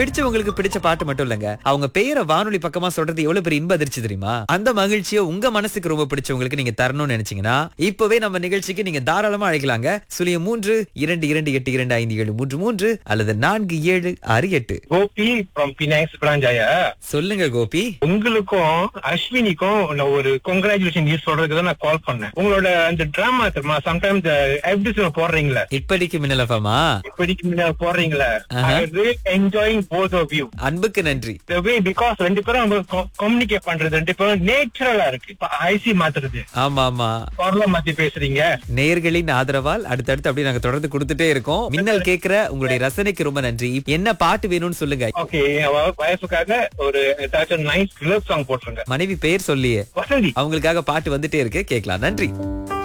பிடிச்சவங்களுக்கு பிடிச்ச பாட்டு மட்டும் இல்லங்க அவங்க பெயரை வானொலி பக்கமா சொல்றது எவ்வளவு பெரிய இன்ப அதிர்ச்சி தெரியுமா அந்த மகிழ்ச்சியை உங்க மனசுக்கு ரொம்ப பிடிச்சவங்களுக்கு நீங்க தரணும்னு நினைச்சீங்கன்னா இப்பவே நம்ம நிகழ்ச்சிக்கு நீங்க தாராளமா அழைக்கலாங்க சுழியம் மூன்று இரண்டு இரண்டு எட்டு இரண்டு ஐந்து ஏழு மூன்று மூன்று அல்லது நான்கு ஏழு ஆறு எட்டு கோபி ஃப்ரம் பினாக்ஸ் பிராஞ்சாயா சொல்லுங்க கோபி உங்களுக்கும் அஸ்வினிக்கும் நான் ஒரு கங்க்ராச்சுலேஷன் நியூஸ் சொல்றதுக்கு தான் நான் கால் பண்ணேன் உங்களோட அந்த டிராமா தெரியுமா சம்டைம்ஸ் எபிசோட் போடுறீங்களே இப்படிக்கு மின்னலஃபமா இப்படிக்கு முன்னாடி போடுறீங்களே ஆஹா. என்ஜாயிங் போத் ஆஃப் யூ அன்புக்கு நன்றி the way பிகாஸ் ரெண்டு பேரும் கம்யூனிகேட் பண்றது ரெண்டு பேரும் நேச்சுரலா இருக்கு இப்ப ஐசி மாத்துறது ஆமா ஆமா குரல மாத்தி பேசுறீங்க நேயர்களின் ஆதரவால் அடுத்தடுத்து அப்படி நாங்க தொடர்ந்து கொடுத்துட்டே இருக்கோம் மின்னல் கேக்குற உங்களுடைய ரசனைக்கு ரொம்ப நன்றி இப்ப என்ன பாட்டு வேணும்னு சொல்லுங்க ஓகே வயசுக்காக ஒரு ஏதாச்சும் நைஸ் லவ் சாங் போட்டுருங்க மனைவி பெயர் சொல்லியே வசந்தி அவங்களுக்காக பாட்டு வந்துட்டே இருக்கு கேட்கலாம் நன்றி